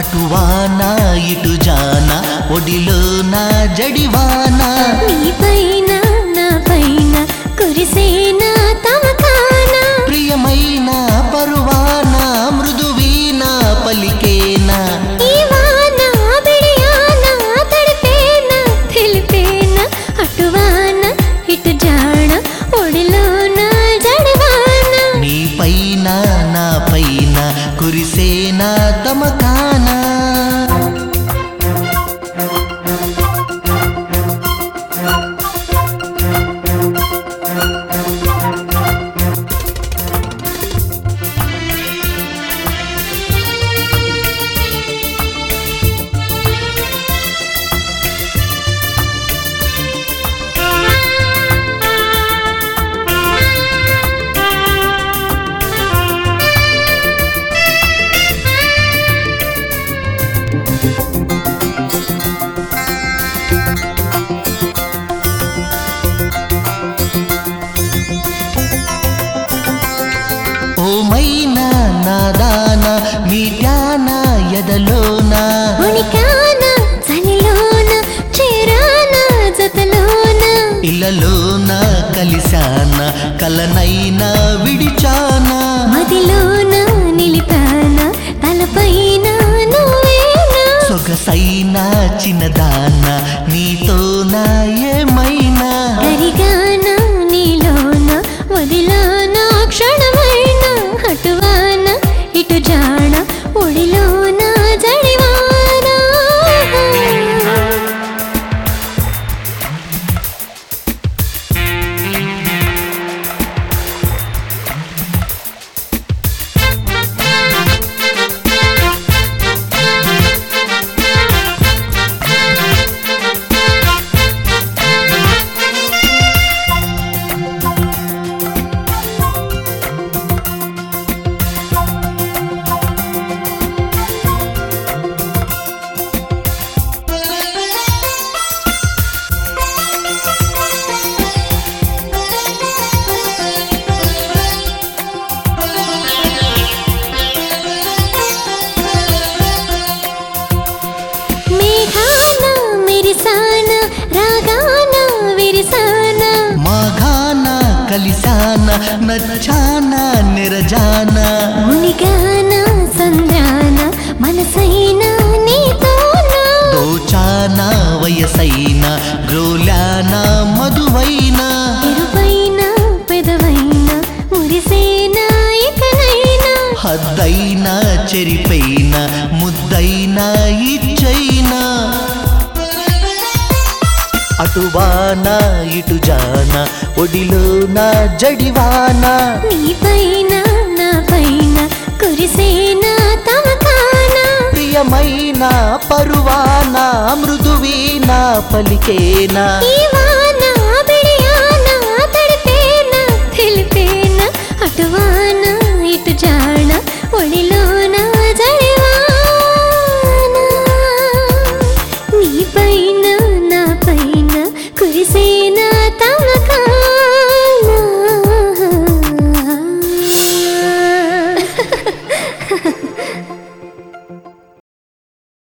అటువాన ఇటు జాన ఒడిలోన జడివాన నీ పైన నా పైన కురిసేన తమకాన ప్రియమైన పరువాన మృదువీన పలికేన ఈ వాన బిడియాన తడిపేన తెలిపేన అటువాన ఇటు జాణ ఒడిలోన జడవాన నీ పైన నా పైన కురిసేన తమకానా ఓమైనా నాదాన మీటాన ఎదలోన ఉనికాన చలిలోన చేరాన జతలోన ఇలలోన కలిశాన కలనైనా విడిచాన మదిలోన నిలిపాన తలపైన నువ్వేనా సొగసైన చిన్నదాన నీతోన ఏమైనా కరిగాన నీలోన వదిలాన క్షణమైన అటువాన ఇటు జాణ ఒడిలోన జడివాన మేఘాన మెరిసాన రాగాన విరిసాన మాఘాన కలిశాన నచ్చాన నిరజాన మునిగాన సంద్రాన మనసైన నీతోన దోచాన వయసైన గ్రోలాన మధువైన ఎరుపైన పెదవైన మురిసేన ఇకనైనా హద్దైన చెరిపైన ముద్దైన ఇచ్చైన అటువాన ఇటు జాన ఒడిలోన జడివాన నీ పైన నా పైన కురిసేన తమకాన ప్రియమైన పరువాన మృదువీన పలికేనా ఈ